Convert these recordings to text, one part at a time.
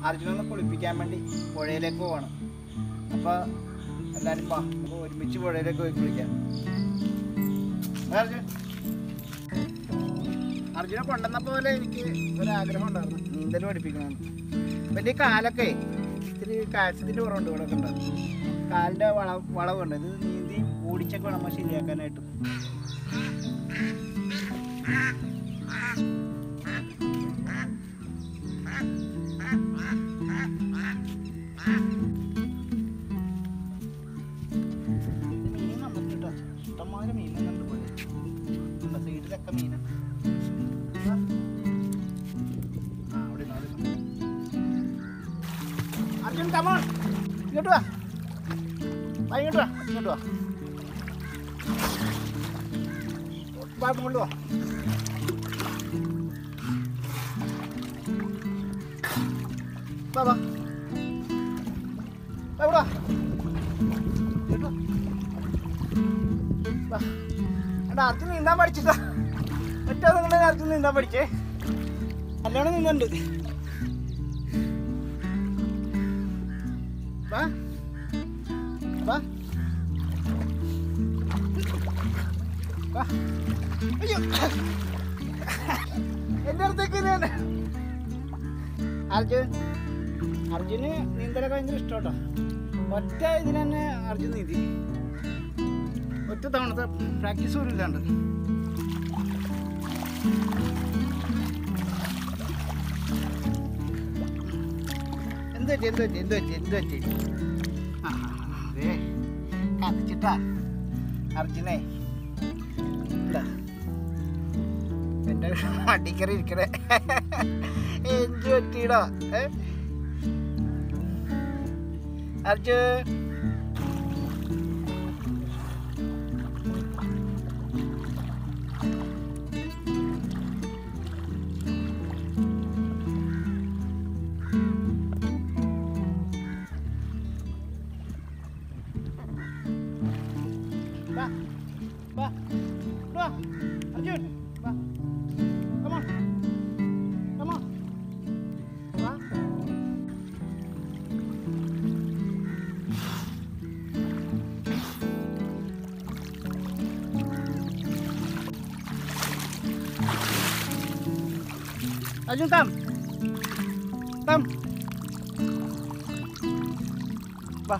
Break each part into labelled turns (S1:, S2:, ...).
S1: അർജുനൊന്ന് കുളിപ്പിക്കാൻ വേണ്ടി പുഴയിലേക്ക് പോവാണ് അപ്പോൾ എല്ലാവരും വാ നമുക്ക് ഒരുമിച്ച് പുഴയിലേക്ക് പോയി കുളിക്കാം വാ അർജുൻ അർജുനെ കൊണ്ടുവന്ന പോലെ എനിക്ക് ഒരാഗ്രഹം ഉണ്ടായിരുന്നു നീന്തൽ പഠിപ്പിക്കണമെന്ന് വലിയ കാലൊക്കെ ഇത്തിരി കാഴ്ചത്തിൻ്റെ കുറവുണ്ട് ഇവിടെ ഒക്കെ ഉണ്ട് കാലിൻ്റെ വള വളവുണ്ട് ഇത് നീന്തി ഓടിച്ചൊക്കെ വേണം നമ്മൾ ശരിയാക്കാനായിട്ട് മീൻ വന്നിട്ടോ ഇഷ്ടംമാതിരി മീൻ വന്നിട്ടുണ്ട് പോലെ സൈഡിലൊക്കെ മീനാ ആ, അവിടെ ഇരുന്നോ, അവിടെ ഇരുന്നോ. അർജുൻ കമോൺ ഇങ്ങോട്ട് വാ വാ ഇങ്ങോട്ട് വാ ഇങ്ങോട്ട് വാ വാ മുകളിൽ വാ വാ വാ വാ ഇവിടെ വാ ഇങ്ങോട്ട് വാ. വാ എടാ അർജുൻ നീന്താൻ പഠിച്ചിട്ടാ ഒറ്റ നിങ്ങളെ അർജുൻ നീന്താൻ പഠിച്ചേ നല്ലോണം നീന്തുണ്ട് വാ വാ വാ അയ്യോ എൻ്റെ അടുത്തേക്ക് ഞാൻ അർജുൻ അർജുന് നീന്തലൊക്കെ ഭയങ്കര ഇഷ്ടം കേട്ടോ ഒറ്റ ഇതിന് തന്നെ അർജുൻ നീന്തി ഒറ്റ തവണത്തെ പ്രാക്ടീസ് പോലും ഇല്ലാണ്ട് എന്ത് പറ്റി എന്ത് പറ്റി എന്ത് പറ്റി എന്ത് പറ്റി ആ, അതെ കത്തിച്ചിട്ടാ അർജുനെ എന്താ എൻ്റെ വണ്ടിക്കറി ഇരിക്കണേ എന്ത് പറ്റിയിടോ ഏ അർജുൻ വാ വാ വാ അർജുൻ വാ കമോൺ കമോൺ വാ അർജുൻ കം കം വാ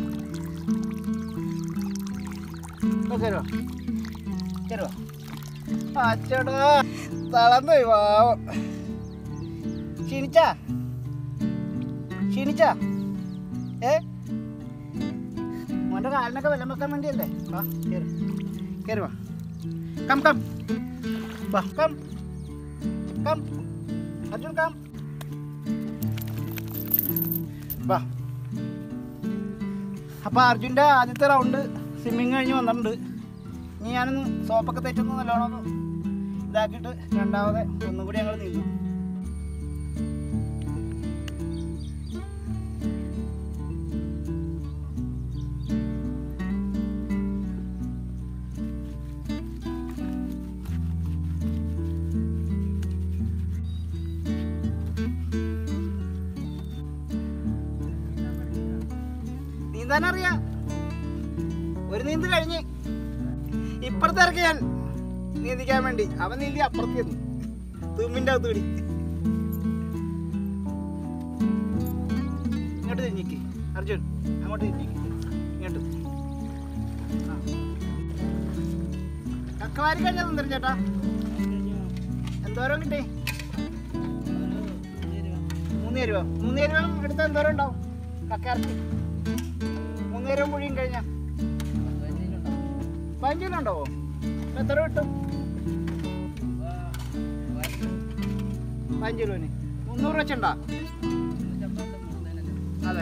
S1: വാ കയറുവാ കയറുവാ അച്ചടാ തളർന്നു പോയി പാവം ക്ഷീണിച്ചാ ക്ഷീണിച്ചാ ഏ മോൻ്റെ കാലിനൊക്കെ വെള്ളം വെക്കാൻ വേണ്ടിയല്ലേ വാ കയറി കയറി വാ കം കം വാ കം കം അർജുൻ കം വാ അപ്പോൾ അർജുൻ്റെ ആദ്യത്തെ റൗണ്ട് സ്വിമ്മിങ് കഴിഞ്ഞ് വന്നിട്ടുണ്ട് ഇനി ഞാനൊന്ന് സോപ്പൊക്കെ തെറ്റൊന്ന് നല്ലോണം ഒന്ന് ഇതാക്കിയിട്ട് രണ്ടാമത് ഒന്നും കൂടി ഞങ്ങൾ നീന്തും നീന്താനറിയാം ഒരു നീന്ത് കഴിഞ്ഞ് ഇപ്പുറത്തെ ഇറക്കി ഞാൻ നീന്തിക്കാൻ വേണ്ടി അവൻ നീന്തി അപ്പുറത്ത് ചെന്നു തൂമ്പിന്റെ അകത്ത് കൂടി ഇങ്ങോട്ട് തിരിഞ്ഞിക്ക് അർജുൻ അങ്ങോട്ട് തിരിഞ്ഞിക്ക് ഇങ്ങോട്ട് ആ. കക്കവാരി കഴിഞ്ഞാൽ സുന്ദരം ചേട്ടാ എന്തോരം കിട്ടി മൂന്ന് രൂപ മൂന്ന് രൂപ എടുത്താൽ എന്തോരം ഉണ്ടാവും കക്കയിറച്ചി മൂന്ന് രൂപ മുഴിയും കഴിഞ്ഞാൽ പതിനഞ്ചിനുണ്ടാവോ എത്ര കിട്ടും പതിനഞ്ച് രൂപന് മുന്നൂറ് വെച്ചുണ്ടാ അതെ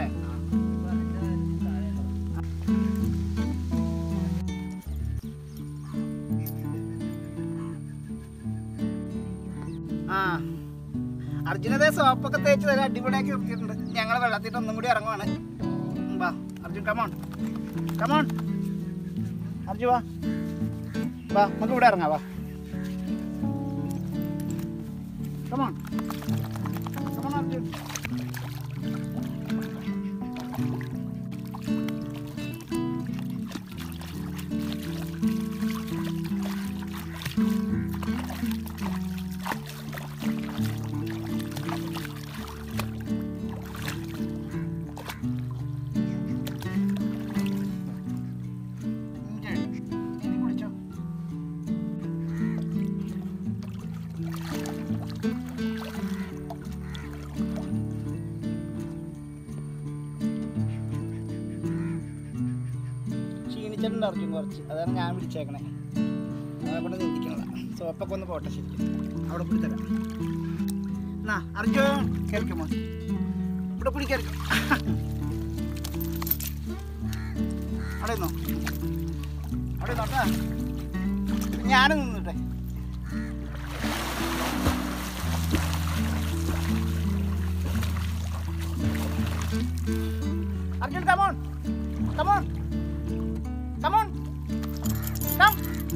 S1: ആ അർജുനതേ സോപ്പൊക്കെ തേച്ച് തരാം അടിപൊളിയാക്കി നിർത്തിയിട്ടുണ്ട് ഞങ്ങൾ വെള്ളത്തിൽ ഒന്നും കൂടി ഇറങ്ങുവാണ് ഉം, വാ അർജുൻ കമോൺ കമോൺ അർജു വാ വാ നമുക്ക് ഇവിടെ ഇറങ്ങാം വാ കമോൺ കമോൺ അർജുൻ ഛർദ്ദിച്ചിട്ടുണ്ട് അർജുൻ കുറച്ച് അതാണ് ഞാൻ വിളിച്ചേക്കണേ നമ്മളെ കൊണ്ട് നിന്ദിക്കണതാ സോപ്പൊക്കെ ഒന്ന് പോട്ടെ ശരിക്കും അവിടെ പിടിത്തരാം എന്നാ അർജുൻ കേൾക്കുമോ ഇവിടെ പിടിക്കായിരിക്കും അവിടെ നിന്നോ അവിടെ നിന്നോട്ടാ ഞാനും നിന്നിട്ടെ Arjun come on come on come on come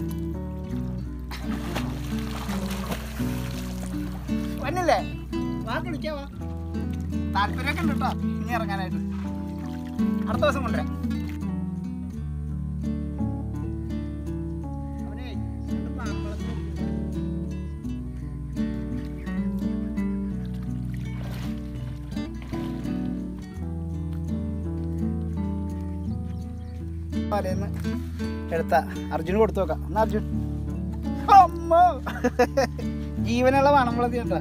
S1: വന്നില്ലേ വാ കളിക്കാ വാ താല്പര്യമൊക്കെ ഉണ്ട് കേട്ടോ ഇനി ഇറങ്ങാനായിട്ട് അടുത്ത ദിവസം കൊണ്ടുവരാം അവനെ രണ്ട് പാമ്പളത്തിൽ പാലേന്ന് എടുത്ത അർജുന് കൊടുത്തു നോക്കാം എന്നാ അർജുൻ അമ്മ ജീവനുള്ള വാണമ്പളത്തി കേട്ടാ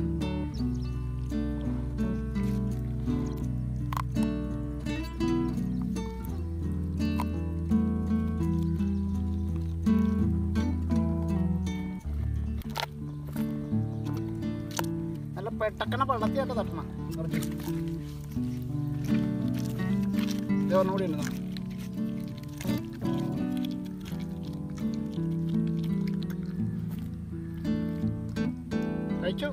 S1: നല്ല പെട്ടക്കണ പള്ളത്തിയായിട്ട് തട്ടണം അർജുൻ ഇത് ഒന്നുകൂടി ഉണ്ടെന്നോ കഴിച്ചു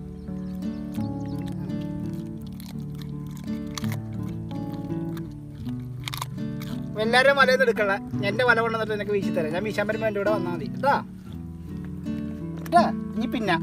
S1: എല്ലാവരും വലയൊന്നും എടുക്കണ്ട എന്റെ വല കൊണ്ടുവന്നിട്ട് എനിക്ക് വീശി തരാം ഞാൻ വീശാൻ വരുമ്പോൾ എൻ്റെ ഇവിടെ വന്നാൽ മതി കേട്ടാ കേട്ടാ ഇനി പിന്നെ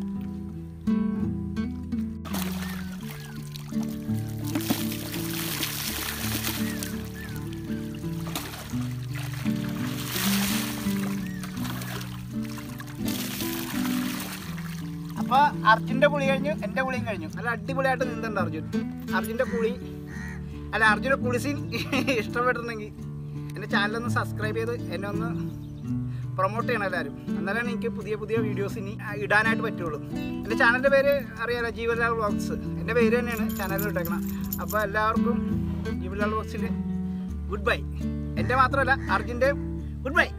S1: അപ്പൊ അർജുന്റെ കുളി കഴിഞ്ഞു എന്റെ കുളിയും കഴിഞ്ഞു നല്ല അടിപൊളിയായിട്ട് നീന്തുണ്ട് അർജുൻ അർജുന്റെ കുളി അല്ല അർജുന്റെ കുളി സീൻ ഇഷ്ടപ്പെട്ടിട്ടുണ്ടെങ്കിൽ എൻ്റെ ചാനലൊന്ന് സബ്സ്ക്രൈബ് ചെയ്ത് എന്നെ ഒന്ന് പ്രൊമോട്ട് ചെയ്യണം എല്ലാവരും എന്നാലാണ് എനിക്ക് പുതിയ പുതിയ വീഡിയോസ് ഇനി ഇടാനായിട്ട് പറ്റുള്ളൂ എൻ്റെ ചാനലിൻ്റെ പേര് അറിയാലോ ജീവലാൽ വ്ളോഗ്സ് എൻ്റെ പേര് തന്നെയാണ് ചാനലിൽ ഇട്ടേക്കണം അപ്പോൾ എല്ലാവർക്കും ജീവലാൽ വ്ളോഗ്സിൽ ഗുഡ് ബൈ എൻ്റെ മാത്രമല്ല അർജുൻ്റെ ഗുഡ് ബൈ